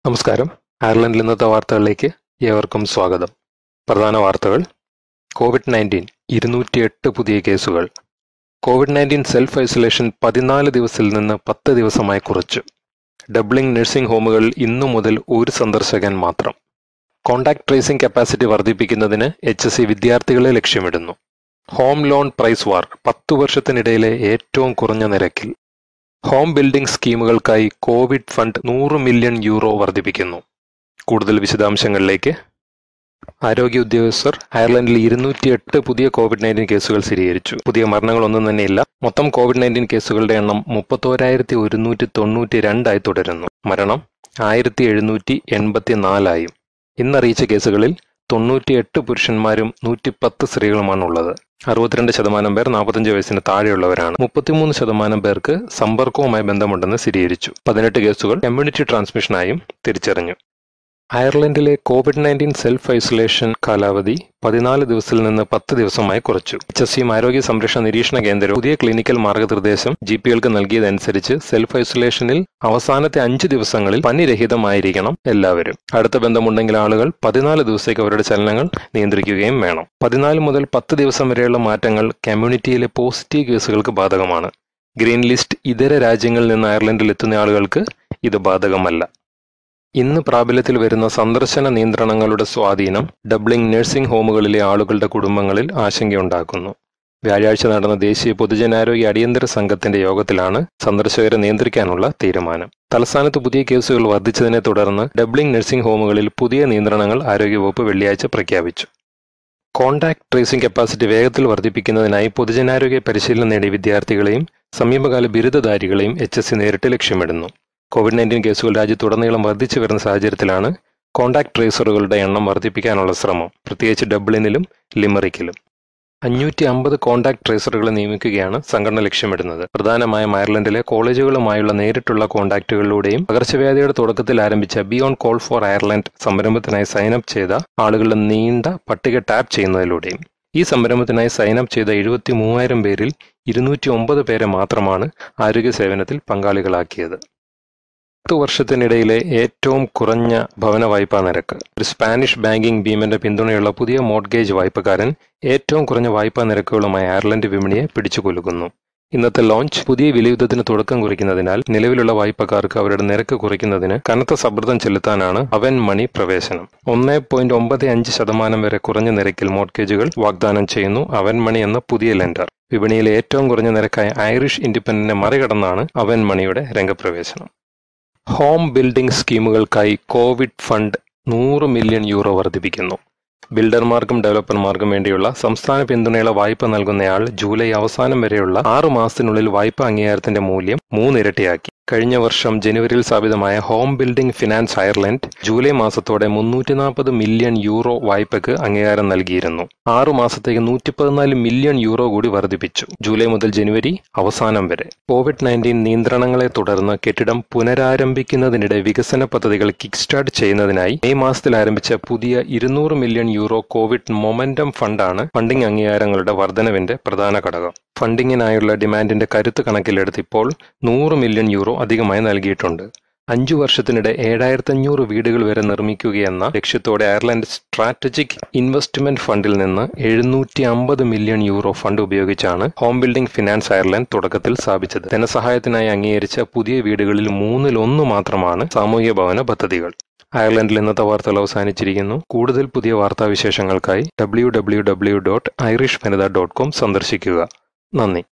നമസ്കാരം അയർലൻഡിൽ ഇന്നത്തെ വാർത്തകളിലേക്ക് ഏവർക്കും സ്വാഗതം പ്രധാന വാർത്തകൾ കോവിഡ് നയൻറ്റീൻ ഇരുന്നൂറ്റിയെട്ട് പുതിയ കേസുകൾ കോവിഡ് നയൻറ്റീൻ സെൽഫ് ഐസൊലേഷൻ പതിനാല് ദിവസത്തിൽ നിന്ന് പത്ത് ദിവസമായി കുറച്ചു ഡബ്ലിംഗ് നഴ്സിംഗ് ഹോമുകളിൽ ഇന്നു മുതൽ ഒരു സന്ദർശകൻ മാത്രം കോണ്ടാക്ട് ട്രേസിംഗ് കപ്പാസിറ്റി വർദ്ധിപ്പിക്കുന്നതിന് എച്ച് എസ് സി വിദ്യാർത്ഥികളെ ലക്ഷ്യമിടുന്നു ഹോം ലോൺ പ്രൈസ് വാർ പത്തു വർഷത്തിനിടയിലെ ഏറ്റവും കുറഞ്ഞ നിരക്കിൽ ഹോം ബിൽഡിംഗ് സ്കീമുകൾക്കായി കോവിഡ് ഫണ്ട് നൂറ് മില്യൺ യൂറോ വർദ്ധിപ്പിക്കുന്നു കൂടുതൽ വിശദാംശങ്ങളിലേക്ക് ആരോഗ്യ ഉദ്യോഗസ്ഥർ അയർലൻഡിൽ ഇരുന്നൂറ്റിയെട്ട് പുതിയ കോവിഡ് നയൻറ്റീൻ കേസുകൾ സ്ഥിരീകരിച്ചു പുതിയ മരണങ്ങളൊന്നും തന്നെയില്ല മൊത്തം കോവിഡ് നയൻറ്റീൻ കേസുകളുടെ എണ്ണം മുപ്പത്തോരായിരത്തി ഒരുന്നൂറ്റി തൊണ്ണൂറ്റി രണ്ടായി തുടരുന്നു മരണം ആയിരത്തി എഴുന്നൂറ്റി എൺപത്തി നാലായും ഇന്നറിയിച്ച കേസുകളിൽ തൊണ്ണൂറ്റിയെട്ട് പുരുഷന്മാരും നൂറ്റിപ്പത്ത് സ്ത്രീകളുമാണുള്ളത് അറുപത്തിരണ്ട് ശതമാനം പേർ നാൽപ്പത്തഞ്ച് വയസ്സിന് താഴെയുള്ളവരാണ് മുപ്പത്തിമൂന്ന് ശതമാനം പേർക്ക് സമ്പർക്കവുമായി ബന്ധമുണ്ടെന്ന് സ്ഥിരീകരിച്ചു പതിനെട്ട് കേസുകൾ കമ്മ്യൂണിറ്റി ട്രാൻസ്മിഷനായും തിരിച്ചറിഞ്ഞു അയർലൻഡിലെ കോവിഡ് നയൻറ്റീൻ സെൽഫ് ഐസൊലേഷൻ കാലാവധി പതിനാല് ദിവസത്തിൽ നിന്ന് പത്ത് ദിവസമായി കുറച്ചു എച്ച് എസ് സിയും ആരോഗ്യ സംരക്ഷണ നിരീക്ഷണ കേന്ദ്രവും പുതിയ ക്ലിനിക്കൽ മാർഗനിർദ്ദേശം ജി പികൾക്ക് നൽകിയതനുസരിച്ച് സെൽഫ് ഐസൊലേഷനിൽ അവസാനത്തെ അഞ്ച് ദിവസങ്ങളിൽ പനിരഹിതമായിരിക്കണം എല്ലാവരും അടുത്ത ബന്ധമുണ്ടെങ്കിൽ ആളുകൾ പതിനാല് ദിവസത്തേക്ക് അവരുടെ ചലനങ്ങൾ നിയന്ത്രിക്കുകയും വേണം പതിനാല് മുതൽ പത്ത് ദിവസം വരെയുള്ള മാറ്റങ്ങൾ കമ്മ്യൂണിറ്റിയിലെ പോസിറ്റീവ് കേസുകൾക്ക് ബാധകമാണ് ഗ്രീൻ ലിസ്റ്റ് ഇതര രാജ്യങ്ങളിൽ നിന്ന് അയർലൻഡിൽ എത്തുന്ന ആളുകൾക്ക് ഇത് ബാധകമല്ല ഇന്ന് പ്രാബല്യത്തിൽ വരുന്ന സന്ദർശന നിയന്ത്രണങ്ങളുടെ സ്വാധീനം ഡബ്ലിംഗ് നഴ്സിംഗ് ഹോമുകളിലെ ആളുകളുടെ കുടുംബങ്ങളിൽ ആശങ്കയുണ്ടാക്കുന്നു വ്യാഴാഴ്ച നടന്ന ദേശീയ പൊതുജനാരോഗ്യ അടിയന്തര സംഘത്തിന്റെ യോഗത്തിലാണ് സന്ദർശകരെ നിയന്ത്രിക്കാനുള്ള തീരുമാനം തലസ്ഥാനത്ത് പുതിയ കേസുകൾ വർദ്ധിച്ചതിനെ തുടർന്ന് ഡബ്ലിംഗ് നഴ്സിംഗ് ഹോമുകളിൽ പുതിയ നിയന്ത്രണങ്ങൾ ആരോഗ്യവകുപ്പ് വെള്ളിയാഴ്ച പ്രഖ്യാപിച്ചു കോണ്ടാക്ട് ട്രേസിംഗ് കപ്പാസിറ്റി വേഗത്തിൽ വർദ്ധിപ്പിക്കുന്നതിനായി പൊതുജനാരോഗ്യ പരിശീലനം നേടിയ വിദ്യാർത്ഥികളെയും സമീപകാല ബിരുദധാരികളെയും എച്ച് എസ് സി നേരിട്ട് ലക്ഷ്യമിടുന്നു കോവിഡ് നയൻറ്റീൻ കേസുകൾ രാജ്യത്തുടനീളം വർദ്ധിച്ചു വരുന്ന സാഹചര്യത്തിലാണ് കോണ്ടാക്ട് ട്രേസറുകളുടെ എണ്ണം വർദ്ധിപ്പിക്കാനുള്ള ശ്രമം പ്രത്യേകിച്ച് ഡബ്ലിനിലും ലിമറിക്കിലും അഞ്ഞൂറ്റി അമ്പത് കോണ്ടാക്ട് ട്രേസറുകളെ നിയമിക്കുകയാണ് സംഘടന ലക്ഷ്യമിടുന്നത് പ്രധാനമായും അയർലൻഡിലെ കോളേജുകളുമായുള്ള നേരിട്ടുള്ള കോണ്ടാക്റ്റുകളിലൂടെയും പകർച്ചവ്യാധിയുടെ തുടക്കത്തിൽ ആരംഭിച്ച ബിയോണ്ട് കോൾ ഫോർ അയർലൻഡ് സംരംഭത്തിനായി സൈനപ്പ് ചെയ്ത ആളുകളുടെ നീണ്ട പട്ടിക ടാപ്പ് ചെയ്യുന്നതിലൂടെയും ഈ സംരംഭത്തിനായി സൈനപ്പ് ചെയ്ത എഴുപത്തി മൂവായിരം പേരിൽ ഇരുന്നൂറ്റി ഒമ്പത് പേരെ മാത്രമാണ് ആരോഗ്യ സേവനത്തിൽ പങ്കാളികളാക്കിയത് പത്ത് വർഷത്തിനിടയിലെ ഏറ്റവും കുറഞ്ഞ ഭവന വായ്പാ നിരക്ക് ഒരു സ്പാനിഷ് ബാങ്കിംഗ് ഭീമന്റെ പിന്തുണയുള്ള പുതിയ മോഡ്ഗേജ് വായ്പക്കാരൻ ഏറ്റവും കുറഞ്ഞ വായ്പാ നിരക്കുകളുമായി അയർലൻഡ് വിപണിയെ പിടിച്ചുകൊല്ലുന്നു ഇന്നത്തെ ലോഞ്ച് പുതിയ വിലയുദ്ധത്തിന് തുടക്കം കുറിക്കുന്നതിനാൽ നിലവിലുള്ള വായ്പക്കാർക്ക് അവരുടെ നിരക്ക് കുറയ്ക്കുന്നതിന് കനത്ത സമ്മർദ്ദം ചെലുത്താനാണ് അവൻ മണി പ്രവേശനം ഒന്നേ പോയിന്റ് ഒമ്പത് അഞ്ച് ശതമാനം വരെ കുറഞ്ഞ നിരക്കിൽ മോഡ്ഗേജുകൾ വാഗ്ദാനം ചെയ്യുന്നു അവൻ മണി എന്ന പുതിയ ലെൻഡർ വിപണിയിലെ ഏറ്റവും കുറഞ്ഞ നിരക്കായ ഐറിഷ് ഇൻഡിപെൻഡന്റിനെ മറികടന്നാണ് അവൻ മണിയുടെ രംഗപ്രവേശനം ഹോം ബിൽഡിംഗ് സ്കീമുകൾക്കായി കോവിഡ് ഫണ്ട് നൂറ് മില്യൺ യൂറോ വർദ്ധിപ്പിക്കുന്നു ബിൽഡർമാർക്കും ഡെവലപ്പർമാർക്കും വേണ്ടിയുള്ള സംസ്ഥാന പിന്തുണയുള്ള വായ്പ നൽകുന്നയാൾ ജൂലൈ അവസാനം വരെയുള്ള ആറു മാസത്തിനുള്ളിൽ വായ്പ അംഗീകാരത്തിന്റെ മൂല്യം മൂന്നിരട്ടിയാക്കി കഴിഞ്ഞ വർഷം ജനുവരിയിൽ സ്ഥാപിതമായ home building finance Ireland July മാസത്തോടെ മുന്നൂറ്റി നാൽപ്പത് മില്യൺ യൂറോ വായ്പയ്ക്ക് അംഗീകാരം നൽകിയിരുന്നു ആറു മാസത്തേക്ക് നൂറ്റി പതിനാല് മില്യൺ യൂറോ കൂടി വർദ്ധിപ്പിച്ചു ജൂലൈ മുതൽ ജനുവരി അവസാനം വരെ കോവിഡ് നയൻറ്റീൻ നിയന്ത്രണങ്ങളെ തുടർന്ന് കെട്ടിടം പുനരാരംഭിക്കുന്നതിനിടെ വികസന പദ്ധതികൾ കിക്ക് സ്റ്റാർട്ട് ചെയ്യുന്നതിനായി മെയ് മാസത്തിൽ ആരംഭിച്ച പുതിയ ഇരുന്നൂറ് മില്യൺ യൂറോ കോവിഡ് മൊമെന്റം ഫണ്ടാണ് ഫണ്ടിംഗ് അംഗീകാരങ്ങളുടെ വർധനവിന്റെ പ്രധാന ഘടകം ഫണ്ടിങ്ങിനായുള്ള ഡിമാൻഡിന്റെ കരുത്ത് കണക്കിലെടുത്ത് ഇപ്പോൾ നൂറ് മില്യൺ യൂറോ അധികമായി നൽകിയിട്ടുണ്ട് അഞ്ചു വർഷത്തിനിടെ ഏഴായിരത്തി അഞ്ഞൂറ് വീടുകൾ വരെ നിർമ്മിക്കുകയെന്ന ലക്ഷ്യത്തോടെ അയർലൻഡ് സ്ട്രാറ്റജിക് ഇൻവെസ്റ്റ്മെന്റ് ഫണ്ടിൽ നിന്ന് എഴുന്നൂറ്റി അമ്പത് മില്യൺ യൂറോ ഫണ്ട് ഉപയോഗിച്ചാണ് ഹോം ബിൽഡിംഗ് ഫിനാൻസ് അയർലൻഡ് തുടക്കത്തിൽ സ്ഥാപിച്ചത് ധനസഹായത്തിനായി അംഗീകരിച്ച പുതിയ വീടുകളിൽ മൂന്നിലൊന്ന് മാത്രമാണ് സാമൂഹ്യ ഭവന പദ്ധതികൾ അയർലൻഡിൽ ഇന്നത്തെ വാർത്തകൾ അവസാനിച്ചിരിക്കുന്നു കൂടുതൽ പുതിയ വാർത്താവിശേഷങ്ങൾക്കായി W W W dot Irish Vanitha dot com സന്ദർശിക്കുക നന്ദി